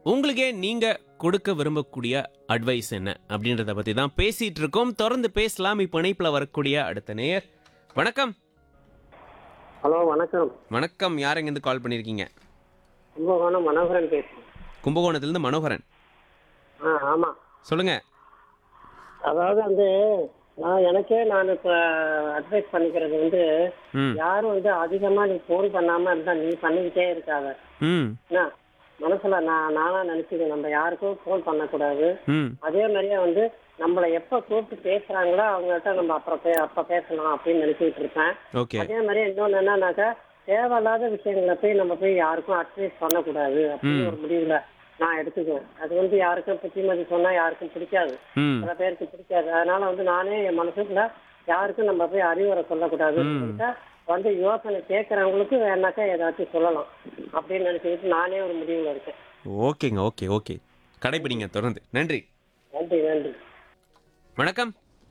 உங்களுக்கே நீங்க கொடுக்க விரும்பக்கூடிய அட்வைஸ் என்ன அப்படின்றத பத்தி தான் பேசிட்டு இருக்கோம் தொடர்ந்து பேசலாம் இப்போ இணைப்புல வரக்கூடிய அடுத்த நேயர் வணக்கம் ஹலோ வணக்கம் வணக்கம் யார் எங்கேருந்து கால் பண்ணியிருக்கீங்க கும்பகோணம் மனோகரன் பேசுறேன் கும்பகோணத்துலேருந்து மனோகரன் ஆ ஆமாம் சொல்லுங்க அதாவது வந்து நான் எனக்கே நான் இப்போ அட்வைஸ் பண்ணிக்கிறது வந்து ம் யாரும் வந்து அதிகமாக நீ ஃபோன் பண்ணாமல் இருந்தால் நீ பண்ணிக்கிட்டே இருக்காத ம் என்ன மனசுல நான் நானா நினைச்சுக்கேன் நம்ம யாருக்கும் ஃபோன் பண்ணக்கூடாது ம் அதே மாதிரியே வந்து நம்மளை எப்போ கூப்பிட்டு பேசுறாங்களோ அவங்கள்ட்ட நம்ம அப்புறம் பே அப்போ பேசலாம் அப்படின்னு நினைச்சிட்டு இருப்பேன் ஓகே அதே மாதிரி இன்னொன்று என்னன்னாக்கா தேவையில்லாத விஷயங்களை போய் நம்ம போய் யாருக்கும் அட்வைஸ் பண்ணக்கூடாது அப்படின்னு ஒரு முடிவுல நான் எடுத்துக்குவேன் அது வந்து யாருக்கும் புத்திமதி சொன்னா யாருக்கும் பிடிக்காது ம் சில பேருக்கு பிடிக்காது அதனால வந்து நானே என் மனசுக்குள்ள யாருக்கும் நம்ம போய் அறிவுரை சொல்லக்கூடாது சொல்லிட்டா வந்து யோசனை கேட்கறவங்களுக்கு வேணாக்கா ஏதாச்சும் சொல்லலாம் அப்படின்னு நினைச்சுக்கிட்டு நானே ஒரு முடிவுல இருக்கேன் ஓகேங்க ஓகே ஓகே கடைபிடிங்க தொடர்ந்து நன்றி நன்றி நன்றி வணக்கம்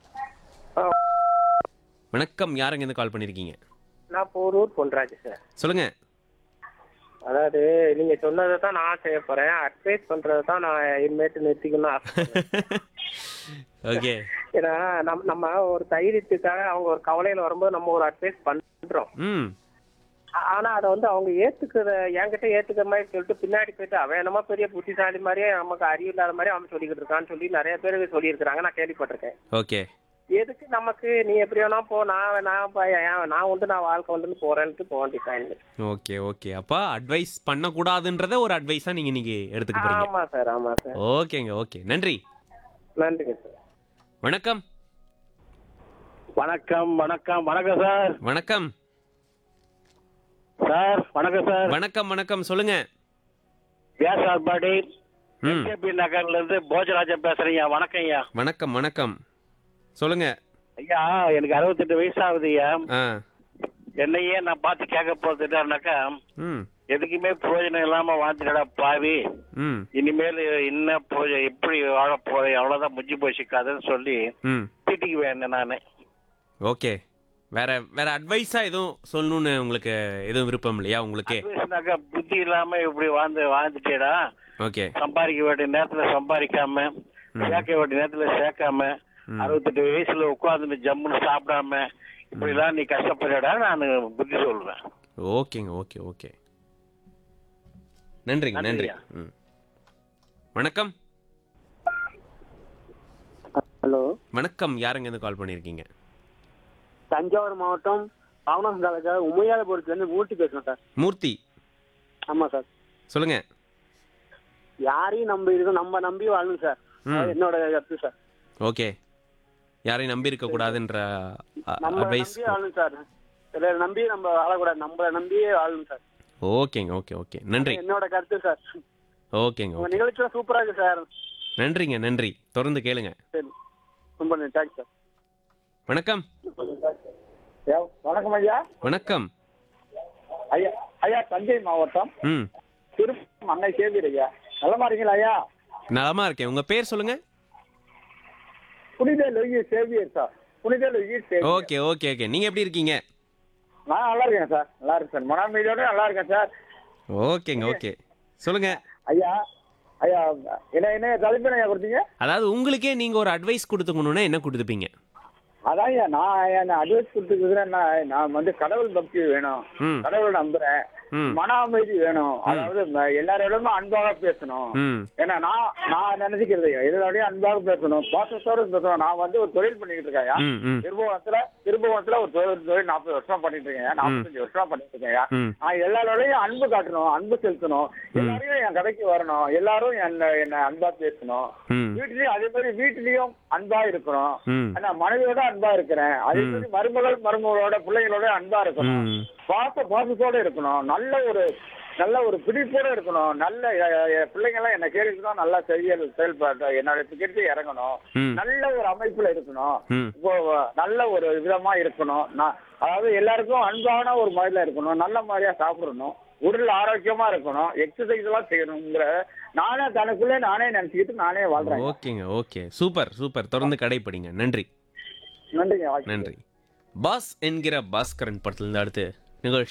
வணக்கம் யார் எங்கேருந்து கால் பண்ணியிருக்கீங்க நான் போரூர் பொன்ராஜ் சார் சொல்லுங்க அதாவது நீங்க சொன்னதை தான் நான் செய்ய போறேன் அட்வைஸ் பண்றதை தான் நான் இனிமேட்டு நிறுத்திக்கணும் ஆசைப்படுறேன். ஓகே ஏன்னா நம்ம நம்ம ஒரு தைரியத்துக்காக அவங்க ஒரு கவலையில வரும்போது நம்ம ஒரு அட்வைஸ் பண்றோம் ம் ஆ- ஆனா அதை வந்து அவங்க ஏத்துக்கிற என்கிட்ட ஏத்துக்கிற மாதிரி சொல்லிட்டு பின்னாடி போயிட்டு அவன் என்னமோ பெரிய புத்திசாலி மாதிரியே நமக்கு அறிவு இல்லாத மாதிரி அவன் சொல்லிக்கிட்டு இருக்கான்னு சொல்லி நிறைய பேர் சொல்லியிருக்கிறாங்க நான் கேள்விப்பட்டிருக்கேன் ஓகே எதுக்கு நமக்கு நீ எப்படி வேணா போ நான் நான் ப- ஏன் நான் உண்டு நான் வாழ்க்கை வந்து போறேன்ட்டு போக வேண்டியதான் ஓகே ஓகே அப்பா அட்வைஸ் பண்ணக்கூடாதுன்றத ஒரு அட்வைஸா நீங்க இன்னைக்கு எடுத்துக்க போறீங்க ஆமா சார் ஆமா சார் ஓகேங்க ஓகே நன்றி நன்றிங்க சார் வணக்கம் வணக்கம் வணக்கம் வணக்கம் சார் வணக்கம் சார் வணக்கம் சார் வணக்கம் வணக்கம் சொல்லுங்க வியாசார்பாடி ம் கேபி நகர்ல இருந்து போஜராஜன் பேசுறீங்க வணக்கம் ஐயா வணக்கம் வணக்கம் சொல்லுங்க ஐயா எனக்கு அறுபத்தெட்டு வயசு ஆகுது ஐயா ஆ என்னையே நான் பார்த்து கேட்க போறதுட்டாருனாக்கா ம் எதுக்குமே பிரயோஜனம் இல்லாம வாழ்ந்துடா பாவி ம் இனிமேல் என்ன பிரயோஜ எப்படி வாழ போறேன் அவ்வளவுதான் முஞ்சி போச்சு கதைன்னு சொல்லி ம் திட்டிக்குவேன் நானு ஓகே வேற வேற அட்வைஸா எதுவும் சொல்லணும்னு உங்களுக்கு எதுவும் விருப்பம் இல்லையா உங்களுக்கு அட்வைஸ்னாக்கா புத்தி இல்லாம இப்படி வாழ்ந்து வாழ்ந்துட்டேடா ஓகே சம்பாதிக்க வேண்டிய நேரத்துல சம்பாதிக்காம சேர்க்க வேண்டிய நேரத்துல சேர்க்காம அறுபத்தெட்டு வயசுல உட்கார்ந்து ஜம்முன்னு சாப்பிடாம இப்படி எல்லாம் நீ கஷ்டப்படுறடா நான் புத்தி சொல்லுவேன் ஓகேங்க ஓகே ஓகே நன்றிங்க நன்றி நன்றியா. ம் வணக்கம் ஹலோ வணக்கம் யாருங்க இருந்து கால் பண்ணியிருக்கீங்க தஞ்சாவூர் மாவட்டம் பாவனாசம் தாலுக்கா உமையாலபுரத்துலேருந்து மூர்த்தி பேசுகிறேன் சார் மூர்த்தி ஆமாம் சார் சொல்லுங்க யாரையும் நம்பி இருக்கோம் நம்ம நம்பி வாழணும் சார் ம். அது என்னோட கருத்து சார் ஓகே யாரையும் நம்பி இருக்க கூடாதுன்ற நம்ம அட்வைஸ் நம்பி வாழணும் சார் சிலர் நம்பி நம்ம வாழக்கூடாது நம்மள நம்பியே வாழணும் சார் ஓகேங்க ஓகே ஓகே நன்றி என்னோட கருத்து சார் ஓகேங்க உங்க ஓகே நிகழ்ச்சியும் சூப்பரா இருக்கு சார் நன்றிங்க நன்றி தொடர்ந்து கேளுங்க சரி ரொம்ப தேங்க்ஸ் சார் வணக்கம் வணக்கம் ஐயா வணக்கம் ஐயா ஐயா தஞ்சை மாவட்டம் ம் திருப்பம் அன்னை சேவியர் ஐயா நலமா இருக்கீங்களா ஐயா நலமா இருக்கேன் உங்க பேர் சொல்லுங்க புனித லொய்யி சேவியர் சார் புனித லொய்யி சேவியர் ஓகே ஓகே ஓகே நீங்க எப்படி இருக்கீங்க நான் நல்லா இருக்கேன் சார் நல்லா இருக்கேன் சார் மனமீதியோட நல்லா இருக்கேன் சார் ஓகேங்க ஓகே சொல்லுங்க ஐயா ஐயா என்ன என்ன தலைப்பு ஐயா கொடுத்தீங்க அதாவது உங்களுக்கே நீங்க ஒரு அட்வைஸ் கொடுத்துக்கணும்னா என்ன கொடுத்துப்பீங்க அதான் ஐயா நான் என்ன அட்வைஸ் கொடுத்துருக்குறேன் நான் வந்து கடவுள் பக்தி வேணும் ம் கடவுள் நம்புறேன் ம் மன அமைதி வேணும் அதாவது ம- எல்லாரோடமே அன்பாக பேசணும் ம் ஏன்னா நான் நான் நினைச்சுக்கிறது எல்லாரோடையும் அன்பாக பேசணும் பாசத்தோட பேசணும் நான் வந்து ஒரு தொழில் பண்ணிக்கிட்டு இருக்கேன் ஐயா. ம் ம் திருபுவனத்துல திருபுவனத்துல ஒரு தொழில் தொழில் நாற்பது வருஷமா பண்ணிட்டு இருக்கேன் நாற்பத்தஞ்சு வருஷமா பண்ணிட்டு இருக்கேன் ம் நான் எல்லாரோடையும் அன்பு காட்டணும் அன்பு செலுத்தணும் எல்லாரையும் என் கடைக்கு வரணும் எல்லாரும் என்ன என்ன அன்பா பேசணும் ம் வீட்லயும் அதே மாதிரி வீட்லயும் அன்பா இருக்கணும் ம் நான் மனைவியோட அன்பா இருக்கிறேன் அதே மாதிரி மருமகள் மருமகளோட பிள்ளைங்களோட அன்பா இருக்கணும் ம் பாச பாசத்தோட இருக்கணும் நல்ல ஒரு நல்ல ஒரு பிடிப்போட இருக்கணும் நல்ல அஹ், அஹ், பிள்ளைங்க எல்லாம் என்ன கேட்டுட்டு தான் நல்லா செயல் செயல்பாட்டு என்னோட டிக்கெட்டு இறங்கணும் ம் நல்ல ஒரு அமைப்புல இருக்கணும் ம் இப்போ நல்ல ஒரு விதமா இருக்கணும் நான் அதாவது எல்லாருக்கும் அன்பான ஒரு முறையில இருக்கணும் நல்ல மாதிரியா சாப்பிடணும் உடல் ஆரோக்கியமா இருக்கணும் எக்ஸசைஸ் எல்லாம் செய்யணுங்கிற நானே தனக்குள்ளே நானே நினைச்சுக்கிட்டு நானே வாழ்றேன் ஓகேங்க ஓகே சூப்பர் சூப்பர் தொடர்ந்து கடைப்பிடிங்க நன்றி நன்றிங்க வாழ்த்துக்கள். நன்றி பாஸ் என்கிற பாஸ்கரன் படத்துலேருந்து அடுத்து நிகழ்ச்சி